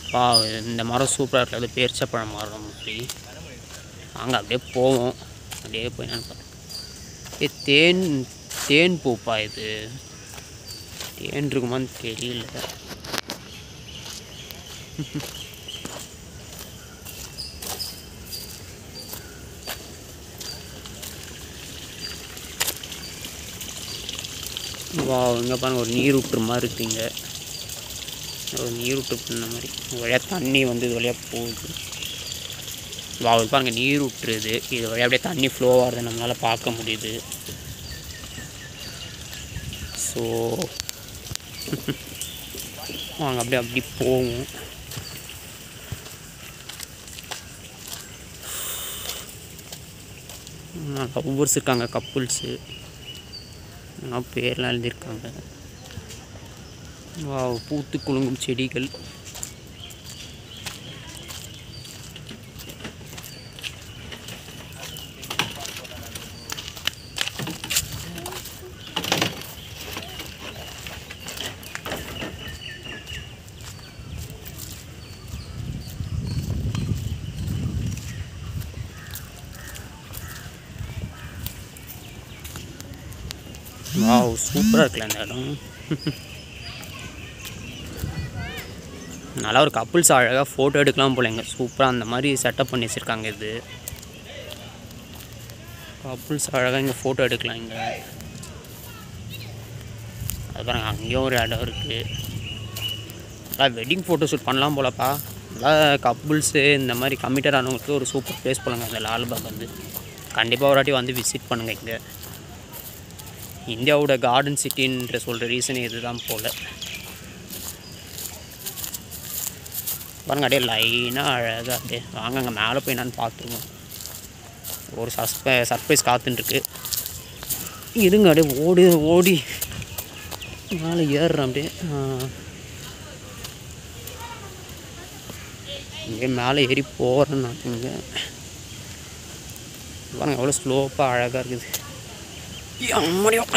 வா இந்த மரம் சூப்பராக இருக்குது அது பேரிச்சப்பழம் மரம் மாதிரி வாங்க அப்படியே போவோம் அப்படியே போய் நான் பார்த்தேன் ஏ தேன் தேன் பூப்பா இது தேன் இருக்குமான்னு தெரியல வா இங்கே பாருங்க ஒரு நீர் விட்டுற மாதிரி இருக்குங்க ஒரு நீர் விட்டு பண்ண மாதிரி இது வழியாக தண்ணி வந்து இது வழியாக போகுது வா இது பாருங்க நீர் விட்டுருது இது வழியாக அப்படியே தண்ணி ஃப்ளோ ஆகுது நம்மளால் பார்க்க முடியுது ஸோ வாங்க அப்படியே அப்படி போவோம் லவ்வர்ஸ் இருக்காங்க கப்புள்ஸு ஆனால் பேர்லாம் எழுதியிருக்காங்க வா பூத்து குலுங்கும் செடிகள் வாவ் சூப்பராக இருக்குல்ல இந்த இடம் நல்லா ஒரு கப்புள்ஸ் அழகாக ஃபோட்டோ எடுக்கலாம் போலங்க சூப்பராக அந்த மாதிரி செட்டப் பண்ணி வச்சுருக்காங்க இது கப்புள்ஸ் அழகாக இங்கே ஃபோட்டோ எடுக்கலாம் இங்கே அது பாருங்க அங்கேயும் ஒரு இடம் இருக்குது நல்லா வெட்டிங் ஃபோட்டோ ஷூட் பண்ணலாம் போலப்பா நல்லா கப்புள்ஸு இந்த மாதிரி கமிட்டட் ஆனவங்களுக்கு ஒரு சூப்பர் ப்ளேஸ் போலங்க இந்த லால்பாக் வந்து கண்டிப்பாக ஒரு வாட்டி வந்து விசிட் பண்ணுங்கள் இங்கே இந்தியாவோட கார்டன் சிட்டின்ற சொல்கிற ரீசன் இதுதான் போல் பாருங்க அப்படியே லைனாக அழகாக அப்படியே வாங்க அங்கே மேலே போய் நான் பார்த்துருவோம் ஒரு சஸ்ப சர்ப்ரைஸ் காத்துன்ருக்கு இருங்க அப்படியே ஓடி ஓடி மேலே ஏறுறேன் அப்படியே ஆ. இங்கே மேலே ஏறி போகிறேன் நான் இங்கே பாருங்க எவ்வளோ ஸ்லோப்பாக அழகாக இருக்குது அம்மடியும்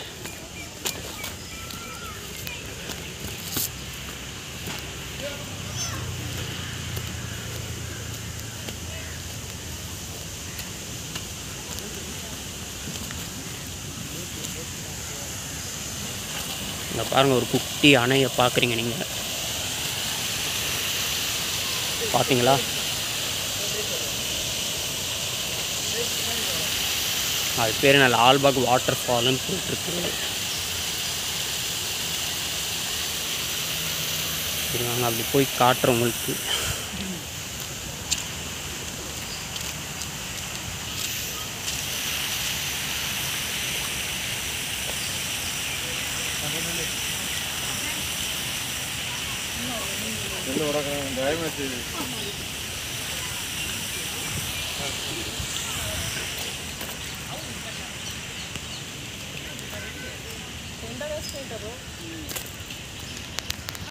இங்கே பாருங்கள் ஒரு குட்டி அணையை பார்க்குறீங்க நீங்கள் பார்த்தீங்களா அது பேர் என்ன லால்பாக் வாட்டர் ஃபால்னு போட்டிருக்கு சரி வாங்க அப்படி போய் காட்டுறோம் உங்களுக்கு